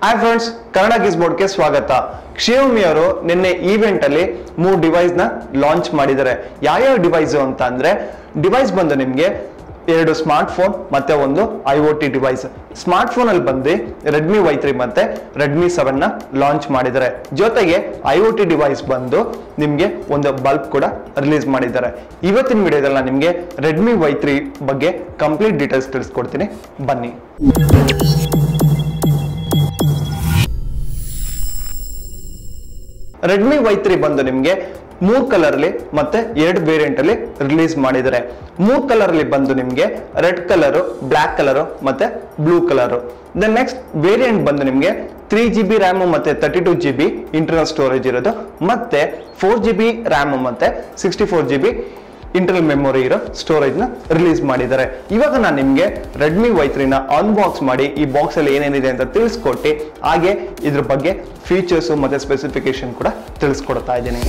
hi friends Kannada ಗಿಸ್ ಬೋರ್ಡ್ಗೆ ಸ್ವಾಗತ ಕ್ಷಿಯೋಮಿ ಅವರು ನಿನ್ನೆ ಈವೆಂಟ್ ಅಲ್ಲಿ ಮೂರು ಡಿವೈಸ್ ನ ಲಾಂಚ್ ಮಾಡಿದ್ದಾರೆ ಯಾವ್ಯಾವ ಡಿವೈಸ್ ಅಂತ ಅಂದ್ರೆ ಡಿವೈಸ್ ಬಂದು ನಿಮ್ಗೆ ಎರಡು ಸ್ಮಾರ್ಟ್ ಫೋನ್ ಮತ್ತೆ ಒಂದು I O T device smart phone ಅಲ್ಲಿ ಬಂದು ರೆಡ್ಮಿ ವೈ ತ್ರೀ ಮತ್ತೆ ರೆಡ್ಮಿ ಸೆವೆನ್ ನ ಲಾಂಚ್ ಮಾಡಿದ್ದಾರೆ ಜೊತೆಗೆ ಐ ಒ ಟಿ ಡಿವೈಸ್ ಬಂದು ನಿಮ್ಗೆ ಒಂದು ಬಲ್ಬ್ ಕೂಡ ರಿಲೀಸ್ ಮಾಡಿದ್ದಾರೆ ಇವತ್ತಿನ ವಿಡಿಯೋದಲ್ಲಿ ನಾನು ನಿಮ್ಗೆ ರೆಡ್ಮಿ ವೈ ತ್ರೀ ಬಗ್ಗೆ ಕಂಪ್ಲೀಟ್ ಡೀಟೇಲ್ಸ್ ತಿಳಿಸ್ಕೊಡ್ತೀನಿ ಬನ್ನಿ ರೆಡ್ಮಿ ವೈ ತ್ರೀ ಬಂದು ನಿಮ್ಗೆ ಮೂರ್ ಕಲರ್ ಅಲ್ಲಿ ಮತ್ತೆ ಎರಡು ವೇರಿಯಂಟ್ ಅಲ್ಲಿ ರಿಲೀಸ್ ಮಾಡಿದ್ದಾರೆ ಮೂರ್ ಕಲರ್ ಅಲ್ಲಿ ಬಂದು ನಿಮ್ಗೆ ರೆಡ್ ಕಲರ್ ಬ್ಲಾಕ್ ಕಲರ್ ಮತ್ತೆ blue colour then next variant ಬಂದು ನಿಮ್ಗೆ ತ್ರೀ ಜಿ ಬಿ ರ್ಯಾಮ್ ಮತ್ತೆ thirty two G B internal storage ಇರೋದು ಮತ್ತೆ ಫೋರ್ ಜಿ ಬಿ ರ್ಯಾಮ್ ಮತ್ತೆ sixty four G B internal memory ಇರೋ ಸ್ಟೋರೇಜ್ ನ ರಿಲೀಸ್ ಮಾಡಿದ್ದಾರೆ ಇವಾಗ ನಾನು ನಿಮ್ಗೆ ರೆಡ್ಮಿ ವೈ ತ್ರೀನ ಅನ್ಬಾಕ್ಸ್ ಮಾಡಿ ಈ ಬಾಕ್ಸ್ ಅಲ್ಲಿ ಏನೇನಿದೆ ಅಂತ ತಿಳಿಸ್ಕೊಟ್ಟು ಹಾಗೆ ಇದ್ರ ಬಗ್ಗೆ ಫೀಚರ್ಸ್ ಮತ್ತೆ ಸ್ಪೆಸಿಫಿಕೇಶನ್ ಕೂಡ ತಿಳಿಸ್ಕೊಡ್ತಾ ಇದ್ದೀನಿ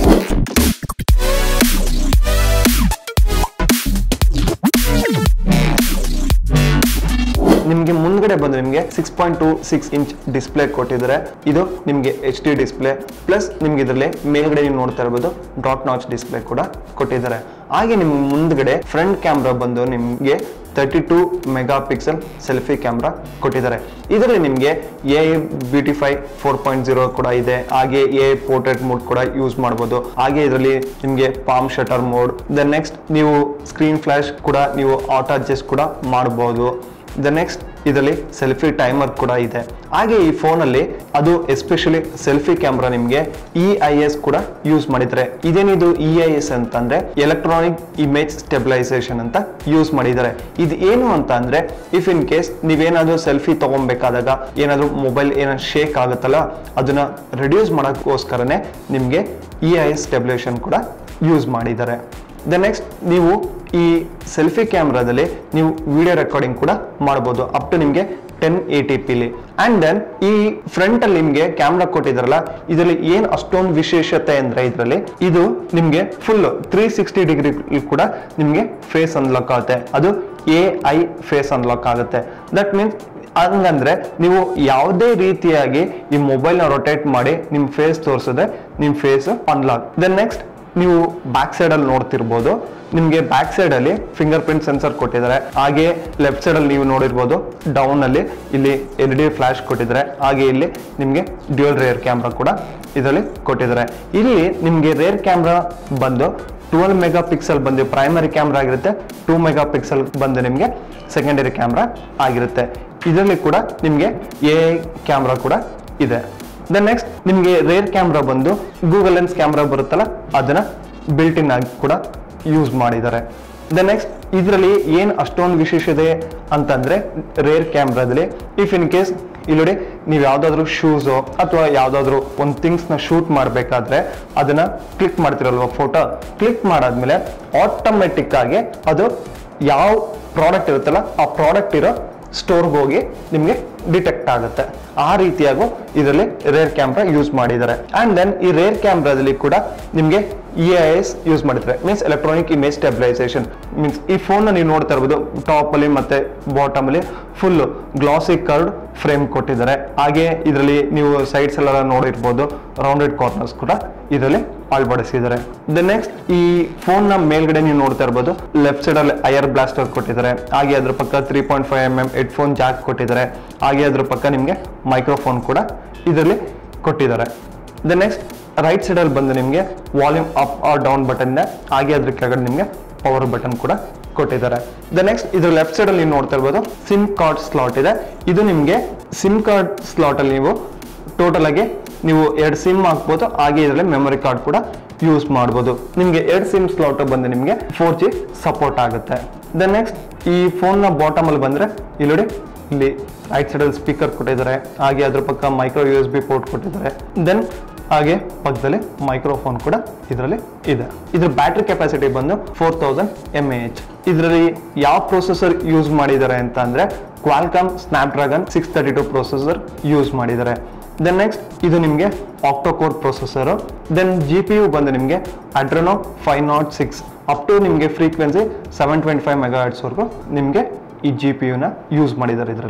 ನಿಮ್ಗೆ ಮುಂದ್ಗಡೆ ಬಂದು ನಿಮ್ಗೆ six point two six inch display ಕೊಟ್ಟಿದ್ದಾರೆ ಇದು ನಿಮ್ಗೆ ಎಚ್ ಡಿ ಡಿಸ್ಪ್ಲೇ ಪ್ಲಸ್ ನಿಮ್ಗೆ ಇದರಲ್ಲಿ ಮೇಲ್ಗಡೆ ನೀವು ನೋಡ್ತಾ ಇರ್ಬೋದು ಡಾಟ್ ನಾಚ್ ಡಿಸ್ಪ್ಲೇ ಕೂಡ ಕೊಟ್ಟಿದ್ದಾರೆ ಹಾಗೆ ನಿಮ್ ಮುಂದ್ಗಡೆ ಫ್ರಂಟ್ ಕ್ಯಾಮ್ರಾ ಬಂದು ನಿಮ್ಗೆ thirty two megapixel selfie camera ಕೊಟ್ಟಿದ್ದಾರೆ ಇದರಲ್ಲಿ ನಿಮಗೆ a beautify four point zero ಕೂಡ ಇದೆ ಹಾಗೆ ಎ ಪೋರ್ಟ್ರೇಟ್ ಮೋಡ್ ಕೂಡ ಯೂಸ್ ಮಾಡ್ಬೋದು ಹಾಗೆ ಇದರಲ್ಲಿ ನಿಮಗೆ palm shutter mode the next ನೀವು ಸ್ಕ್ರೀನ್ ಫ್ಲಾಶ್ ಕೂಡ ನೀವು ಆಟೋ ಅಡ್ಜಸ್ಟ್ ಕೂಡ ಮಾಡ್ಬೋದು ದ ನೆಕ್ಸ್ಟ್ ಇದರಲ್ಲಿ ಸೆಲ್ಫಿ ಟೈಮರ್ ಕೂಡ ಇದೆ ಹಾಗೆ ಈ ಫೋನಲ್ಲಿ ಅದು ಎಸ್ಪೆಷಲಿ ಸೆಲ್ಫಿ ಕ್ಯಾಮ್ರಾ ನಿಮಗೆ ಇ ಐ ಎಸ್ ಕೂಡ ಯೂಸ್ ಮಾಡಿದ್ದಾರೆ ಇದೇನಿದು ಇ ಐ ಎಸ್ ಅಂತಂದ್ರೆ ಎಲೆಕ್ಟ್ರಾನಿಕ್ ಇಮೇಜ್ ಸ್ಟೆಬಿಲೈಸೇಷನ್ ಅಂತ ಯೂಸ್ ಮಾಡಿದ್ದಾರೆ ಇದು ಏನು ಅಂತ ಅಂದ್ರೆ ಇಫ್ ಇನ್ ಕೇಸ್ ನೀವೇನಾದ್ರೂ ಸೆಲ್ಫಿ ತಗೊಬೇಕಾದಾಗ ಏನಾದ್ರೂ ಮೊಬೈಲ್ ಏನಾದ್ರು ಶೇಕ್ ಆಗುತ್ತಲ್ಲ ಅದನ್ನ ರಿಡ್ಯೂಸ್ ಮಾಡೋಕ್ಕೋಸ್ಕರನೇ ನಿಮಗೆ ಇ ಐ ಎಸ್ ಸ್ಟೆಬಿಲೇಷನ್ ಕೂಡ ಯೂಸ್ ಮಾಡಿದ್ದಾರೆ ದ ನೆಕ್ಸ್ಟ್ ನೀವು ಈ ಸೆಲ್ಫಿ ಕ್ಯಾಮ್ರಾದಲ್ಲಿ ನೀವು ವಿಡಿಯೋ ರೆಕಾರ್ಡಿಂಗ್ ಕೂಡ ಮಾಡ್ಬೋದು ಅಪ್ ಟು ನಿಮಗೆ ten eighty P and then ಈ ಫ್ರಂಟ್ ಅಲ್ಲಿ ನಿಮ್ಗೆ ಕ್ಯಾಮ್ರಾ ಕೊಟ್ಟಿದ್ರಲ್ಲ ಇದರಲ್ಲಿ ಏನ್ ಅಷ್ಟೊಂದು ವಿಶೇಷತೆ ಅಂದ್ರೆ ಇದರಲ್ಲಿ ಇದು ನಿಮ್ಗೆ ಫುಲ್ ತ್ರೀ ಸಿಕ್ಸ್ಟಿ ಡಿಗ್ರಿ ಕೂಡ ನಿಮ್ಗೆ ಫೇಸ್ ಅನ್ಲಾಕ್ ಆಗುತ್ತೆ ಅದು ಎ ಐ ಫೇಸ್ ಅನ್ಲಾಕ್ ಆಗುತ್ತೆ ದಟ್ ಮೀನ್ಸ್ ಹಂಗಂದ್ರೆ ನೀವು ಯಾವುದೇ ರೀತಿಯಾಗಿ ಈ ಮೊಬೈಲ್ನ ರೊಟೇಟ್ ಮಾಡಿ ನಿಮ್ ಫೇಸ್ ತೋರಿಸಿದ್ರೆ ನಿಮ್ ಫೇಸ್ ಅನ್ಲಾಕ್ ದೆನ್ ನೆಕ್ಸ್ಟ್ ನೀವು ಬ್ಯಾಕ್ ಸೈಡ್ ಅಲ್ಲಿ ನೋಡ್ತಿರ್ಬೋದು ನಿಮ್ಗೆ ಬ್ಯಾಕ್ ಸೈಡ್ ಅಲ್ಲಿ ಫಿಂಗರ್ ಪ್ರಿಂಟ್ ಸೆನ್ಸರ್ ಕೊಟ್ಟಿದ್ದಾರೆ ಹಾಗೆ ಲೆಫ್ಟ್ ಸೈಡ್ ಅಲ್ಲಿ ನೀವು ನೋಡಿರ್ಬೋದು ಡೌನ್ ಅಲ್ಲಿ ಇಲ್ಲಿ ಎಲ್ ಡಿ ಫ್ಲಾಶ್ ಕೊಟ್ಟಿದ್ದಾರೆ ಹಾಗೆ ಇಲ್ಲಿ ನಿಮ್ಗೆ ಡ್ಯೂಯಲ್ ರೇರ್ ಕ್ಯಾಮ್ರಾ ಕೂಡ ಇದರಲ್ಲಿ ಕೊಟ್ಟಿದ್ದಾರೆ ಇಲ್ಲಿ ನಿಮ್ಗೆ ರೇರ್ ಕ್ಯಾಮ್ರಾ ಬಂದು ಟ್ವೆಲ್ ಮೆಗಾ ಪಿಕ್ಸೆಲ್ ಬಂದು ಪ್ರೈಮರಿ ಕ್ಯಾಮ್ರಾ ಆಗಿರುತ್ತೆ ಟೂ ಮೆಗಾ ಪಿಕ್ಸೆಲ್ ಬಂದು ನಿಮ್ಗೆ ಸೆಕೆಂಡರಿ ಕ್ಯಾಮ್ರಾ ಆಗಿರುತ್ತೆ ಇದರಲ್ಲಿ ಕೂಡ ನಿಮ್ಗೆ ಎ ಕ್ಯಾಮ್ರಾ ಕೂಡ ಇದೆ ದೆನ್ ನೆಕ್ಸ್ಟ್ ನಿಮಗೆ ರೇರ್ ಕ್ಯಾಮ್ರಾ ಬಂದು ಗೂಗಲ್ ಲೆನ್ಸ್ ಕ್ಯಾಮ್ರಾ ಬರುತ್ತಲ್ಲ ಅದನ್ನ ಬಿಲ್ಟ್ ಇನ್ ಆಗಿ ಕೂಡ ಯೂಸ್ ಮಾಡಿದ್ದಾರೆ ದೆನ್ ನೆಕ್ಸ್ಟ್ ಇದರಲ್ಲಿ ಏನು ಅಷ್ಟೊಂದು ವಿಶೇಷತೆ ಅಂತಂದ್ರೆ ರೇರ್ ಕ್ಯಾಮ್ರಾದಲ್ಲಿ ಇಫ್ ಇನ್ ಕೇಸ್ ಇಲ್ಲಿ ನೀವು ಯಾವ್ದಾದ್ರು ಶೂಸು ಅಥವಾ ಯಾವ್ದಾದ್ರು ಒಂದು ಥಿಂಗ್ಸ್ನ ಶೂಟ್ ಮಾಡಬೇಕಾದ್ರೆ ಅದನ್ನ ಕ್ಲಿಕ್ ಮಾಡ್ತಿರಲ್ವ ಫೋಟೋ ಕ್ಲಿಕ್ ಮಾಡಾದ್ಮೇಲೆ ಆಟೋಮೆಟಿಕ್ ಆಗಿ ಅದು ಯಾವ ಪ್ರಾಡಕ್ಟ್ ಇರುತ್ತಲ್ಲ ಆ ಪ್ರಾಡಕ್ಟ್ ಇರೋ ಸ್ಟೋರ್ಗೆ ಹೋಗಿ ನಿಮಗೆ ಡಿಟೆಕ್ಟ್ ಆಗುತ್ತೆ ಆ ರೀತಿಯಾಗೂ ಇದರಲ್ಲಿ ರೇರ್ ಕ್ಯಾಮ್ರಾ ಯೂಸ್ ಮಾಡಿದ್ದಾರೆ ಅಂಡ್ ದೆನ್ ಈ ರೇರ್ ಕ್ಯಾಮ್ರಾದಲ್ಲಿ ಕೂಡ ನಿಮಗೆ ಇ ಐ ಎಸ್ ಯೂಸ್ ಮಾಡಿದ್ದಾರೆ means electronic image stabilisation means ಈ ಫೋನ್ ನೀವು ನೋಡ್ತಾ ಇರ್ಬೋದು ಟಾಪ್ ಅಲ್ಲಿ ಮತ್ತೆ ಬಾಟಮ್ ಅಲ್ಲಿ ಫುಲ್ ಗ್ಲಾಸಿ ಕರ್ಡ್ ಫ್ರೇಮ್ ಕೊಟ್ಟಿದ್ದಾರೆ ಹಾಗೆ ಇದರಲ್ಲಿ ನೀವು ಸೈಡ್ಸ್ ಎಲ್ಲ ನೋಡಿರ್ಬೋದು ರೌಂಡೆಡ್ ಕಾರ್ನರ್ಸ್ ಕೂಡ ಇದರಲ್ಲಿ ಅಳವಡಿಸಿದ್ದಾರೆ ದ ನೆಕ್ಸ್ಟ್ ಈ ಫೋನ್ ನ ಮೇಲ್ಗಡೆ ನೀವು ನೋಡ್ತಾ ಇರ್ಬೋದು ಲೆಫ್ಟ್ ಸೈಡ್ ಅಲ್ಲಿ ಐಆರ್ ಬ್ಲಾಸ್ಟರ್ ಕೊಟ್ಟಿದ್ದಾರೆ ಹಾಗೆ ಅದ್ರ ಪಕ್ಕ three point five M M headphone jack ಕೊಟ್ಟಿದ್ದಾರೆ ಹಾಗೆ ಅದ್ರ ಪಕ್ಕ ನಿಮಗೆ ಮೈಕ್ರೋಫೋನ್ ಕೂಡ ಇದರಲ್ಲಿ ಕೊಟ್ಟಿದ್ದಾರೆ ದ ನೆಕ್ಸ್ಟ್ ರೈಟ್ ಸೈಡ್ ಅಲ್ಲಿ ಬಂದು ನಿಮಗೆ volume up or down button ಇದೆ ಹಾಗೆ ಅದ್ರ ಕೆಳಗಡೆ ನಿಮಗೆ ಪವರ್ ಬಟನ್ ಕೂಡ ಕೊಟ್ಟಿದ್ದಾರೆ ದ ನೆಕ್ಸ್ಟ್ ಇದ್ರ ಲೆಫ್ಟ್ ಸೈಡ್ ಅಲ್ಲಿ ನೀವು ನೋಡ್ತಾ ಇರ್ಬೋದು ಸಿಮ್ ಕಾರ್ಡ್ ಸ್ಲಾಟ್ ಇದೆ ಇದು ನಿಮಗೆ ಸಿಮ್ ಕಾರ್ಡ್ ಸ್ಲಾಟ್ ಅಲ್ಲಿ ನೀವು ಟೋಟಲ್ ಆಗಿ ನೀವು ಎರಡು ಸಿಮ್ ಹಾಕ್ಬೋದು ಹಾಗೆ ಇದರಲ್ಲಿ ಮೆಮೊರಿ ಕಾರ್ಡ್ ಕೂಡ ಯೂಸ್ ಮಾಡ್ಬೋದು ನಿಮಗೆ ಎರಡು ಸಿಮ್ ಸ್ಲಾಟ್ ಬಂದು ನಿಮಗೆ ಫೋರ್ ಜಿ ಸಪೋರ್ಟ್ ಆಗುತ್ತೆ ದೆನ್ ನೆಕ್ಸ್ಟ್ ಈ ಫೋನ್ನ ಬಾಟಮ್ ಅಲ್ಲಿ ಬಂದ್ರೆ ಇಲ್ಲಿ ನೋಡಿ ಇಲ್ಲಿ ರೈಟ್ ಸೈಡ್ ಅಲ್ಲಿ ಸ್ಪೀಕರ್ ಕೊಟ್ಟಿದ್ದಾರೆ ಹಾಗೆ ಅದ್ರ ಪಕ್ಕ micro U S B port ಕೊಟ್ಟಿದ್ದಾರೆ ದೆನ್ ಹಾಗೆ ಪಕ್ಕದಲ್ಲಿ ಮೈಕ್ರೋಫೋನ್ ಕೂಡ ಇದರಲ್ಲಿ ಇದೆ ಇದ್ರ ಬ್ಯಾಟ್ರಿ ಕೆಪಾಸಿಟಿ ಬಂದು four thousand M A H ಇದರಲ್ಲಿ ಯಾವ ಪ್ರೊಸೆಸರ್ ಯೂಸ್ ಮಾಡಿದ್ದಾರೆ ಅಂತ ಅಂದ್ರೆ Qualcomm Snapdragon six thirty two processor use ಮಾಡಿದ್ದಾರೆ ದೆನ್ ನೆಕ್ಸ್ಟ್ ಇದು ನಿಮಗೆ octa core processor then G P U ಬಂದು ನಿಮಗೆ Adreno five nought six up to ನಿಮಗೆ frequency seven twenty five mega ವರ್ಗು ನಿಮಗೆ ಈ ಜಿ ಪಿ ಯುನ ಯೂಸ್ ಮಾಡಿದ್ದಾರೆ ಇದರಲ್ಲಿ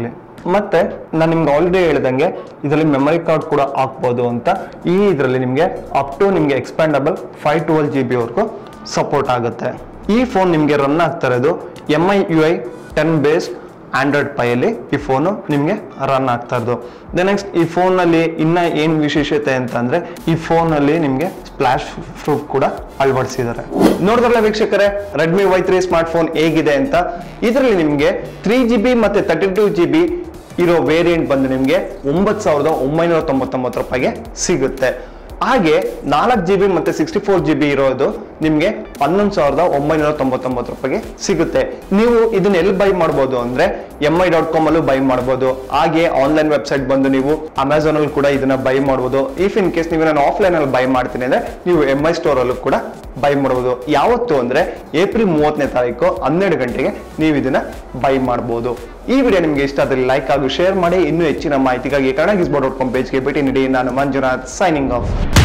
ಮತ್ತೆ ನಾನು ನಿಮ್ಗೆ ಆಲ್ರೆಡಿ ಹೇಳ್ದಂಗೆ ಇದರಲ್ಲಿ ಮೆಮರಿ ಕಾರ್ಡ್ ಕೂಡ ಹಾಕ್ಬೋದು ಅಂತ ಈ ಇದರಲ್ಲಿ ನಿಮಗೆ ಅಪ್ ಟು ನಿಮಗೆ expandable five twelve G B ವರ್ಗೂ ಸಪೋರ್ಟ್ ಆಗುತ್ತೆ ಈ ಫೋನ್ ನಿಮಗೆ ರನ್ ಆಗ್ತಾ ಇರೋದು M I U I ten based Android ಪೈಯಲ್ಲಿ ಈ ಫೋನು ನಿಮಗೆ ರನ್ ಆಗ್ತಾ ಇರೋದು ದ ನೆಕ್ಸ್ಟ್ ಈ ಫೋನಲ್ಲಿ ಇನ್ನ ಏನು ವಿಶೇಷತೆ ಅಂತ ಅಂದ್ರೆ ಈ ಫೋನಲ್ಲಿ ನಿಮಗೆ ಸ್ಪ್ಲಾಶ್ ಪ್ರೂಫ್ ಕೂಡ ಅಳವಡಿಸಿದ್ದಾರೆ ನೋಡಿದ್ರಲ್ಲ ವೀಕ್ಷಕರೇ Redmi Y three smartphone ಹೇಗಿದೆ ಅಂತ ಇದರಲ್ಲಿ ನಿಮಗೆ ತ್ರೀ ಜಿ ಬಿ ಮತ್ತೆ ತರ್ಟಿ ಟೂ ಜಿ ಬಿ ಇರೋ ವೇರಿಯಂಟ್ ಬಂದು ನಿಮಗೆ ಒಂಬತ್ತು ಸಾವಿರದ ಒಂಬೈನೂರ ತೊಂಬತ್ತೊಂಬತ್ತು ರೂಪಾಯಿಗೆ ಸಿಗುತ್ತೆ ಹಾಗೆ ನಾಲ್ಕು ಜಿ ಬಿ ಮತ್ತೆ ಸಿಕ್ಸ್ಟಿ ಫೋರ್ ಜಿ ಬಿ ಇರೋದು ನಿಮಗೆ ಹನ್ನೊಂದು ಸಾವಿರದ ಒಂಬೈನೂರ ತೊಂಬತ್ತೊಂಬತ್ತು ರೂಪಾಯಿಗೆ ಸಿಗುತ್ತೆ ನೀವು ಇದನ್ನ ಎಲ್ಲಿ ಬೈ ಮಾಡ್ಬೋದು ಅಂದ್ರೆ ಎಂ ಐ ಡಾಟ್ ಕಾಮ್ ಅಲ್ಲೂ ಬೈ ಮಾಡ್ಬೋದು ಹಾಗೆ ಆನ್ಲೈನ್ ವೆಬ್ಸೈಟ್ ಬಂದು ನೀವು ಅಮೆಝಾನ್ ಅಲ್ಲಿ ಕೂಡ ಇದನ್ನ ಬೈ ಮಾಡ್ಬೋದು ಇಫ್ ಇನ್ ಕೇಸ್ ನೀವು ನಾನು ಆಫ್ಲೈನ್ ಅಲ್ಲಿ ಬೈ ಮಾಡ್ತೀನಿ ಅಂದ್ರೆ ನೀವು ಎಂ ಐ ಸ್ಟೋರ್ ಅಲ್ಲೂ ಕೂಡ ಬೈ ಮಾಡ್ಬೋದು ಯಾವತ್ತು ಅಂದ್ರೆ ಏಪ್ರಿಲ್ ಮೂವತ್ತನೇ ತಾರೀಕು ಹನ್ನೆರಡು ಗಂಟೆಗೆ ನೀವು ಇದನ್ನ ಬೈ ಮಾಡ್ಬೋದು ಈ ವಿಡಿಯೋ ನಿಮಗೆ ಇಷ್ಟ ಆದರೆ ಲೈಕ್ ಹಾಗೂ ಶೇರ್ ಮಾಡಿ ಇನ್ನೂ ಹೆಚ್ಚಿನ ಮಾಹಿತಿಗಾಗಿ ಕನ್ನಡ ಗಿಸ್ಬೋ ಡಾಟ್ ಕಾಮ್ ಪೇಜ್ಗೆ ಭೇಟಿ ನೀಡಿ ನಾನು ಮಂಜುನಾಥ್ ಸೈನಿಂಗ್ ಆಫ್